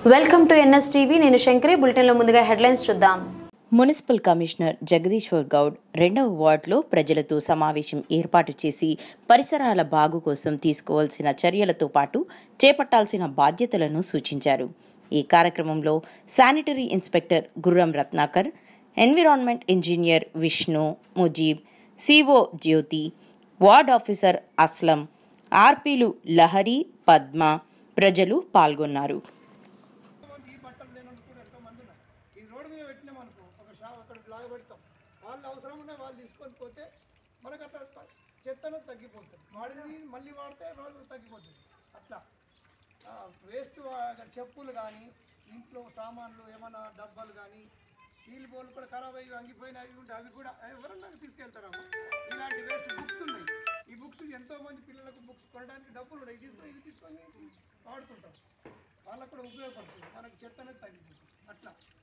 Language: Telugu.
వెల్కమ్ టు ఎన్ఎస్ టీవీ నేను శంకరి బులెటిన్లో ముందుగా హెడ్లైన్స్ చూద్దాం మున్సిపల్ కమిషనర్ జగదీశ్వర్ గౌడ్ రెండవ వార్డులో ప్రజలతో సమావేశం ఏర్పాటు చేసి పరిసరాల బాగు కోసం తీసుకోవాల్సిన చర్యలతో పాటు చేపట్టాల్సిన బాధ్యతలను సూచించారు ఈ కార్యక్రమంలో sanitary inspector Gurram Ratnakar environment engineer Vishnu Mujeeb CO Jyothi ward officer Aslam ఆర్పీలు లహరి పద్మ ప్రజలు పాల్గొన్నారు ఈ బట్టలు లేనోళ్ళు కూడా ఎంతో మంది ఉన్నారు ఈ రోడ్డు మీద పెట్టినాం అనుకో ఒక షాప్ అక్కడ లాగా పెడతాం వాళ్ళు అవసరం ఉన్న వాళ్ళు తీసుకొని పోతే మనకు అట్లా త- చెత్త అనేది తగ్గిపోతుంది వాడిని మళ్ళీ వాడితే రోజు తగ్గిపోతుంది అట్లా వేస్ట్ చెప్పులు కానీ ఇంట్లో సామాన్లు ఏమైనా డబ్బాలు కానీ స్టీల్ బౌల్ కూడా ఖరాబ్ అయ్యి వంగిపోయిన అవి ఉంటే అవి కూడా ఎవరన్నా తీసుకెళ్తారమ్మా ఇలాంటి వేస్ట్ బుక్స్ ఉన్నాయి ఈ బుక్స్ ఎంతో మంది పిల్లలకు బుక్స్ కొనడానికి డబ్బులు ఉన్నాయి తీసుకొని ఇవి తీసుకొని వాడుతుంటాం వాళ్ళకు కూడా ఉపయోగపడుతుంది మనకు చెత్త అనేది తగ్గుతుంది అట్లా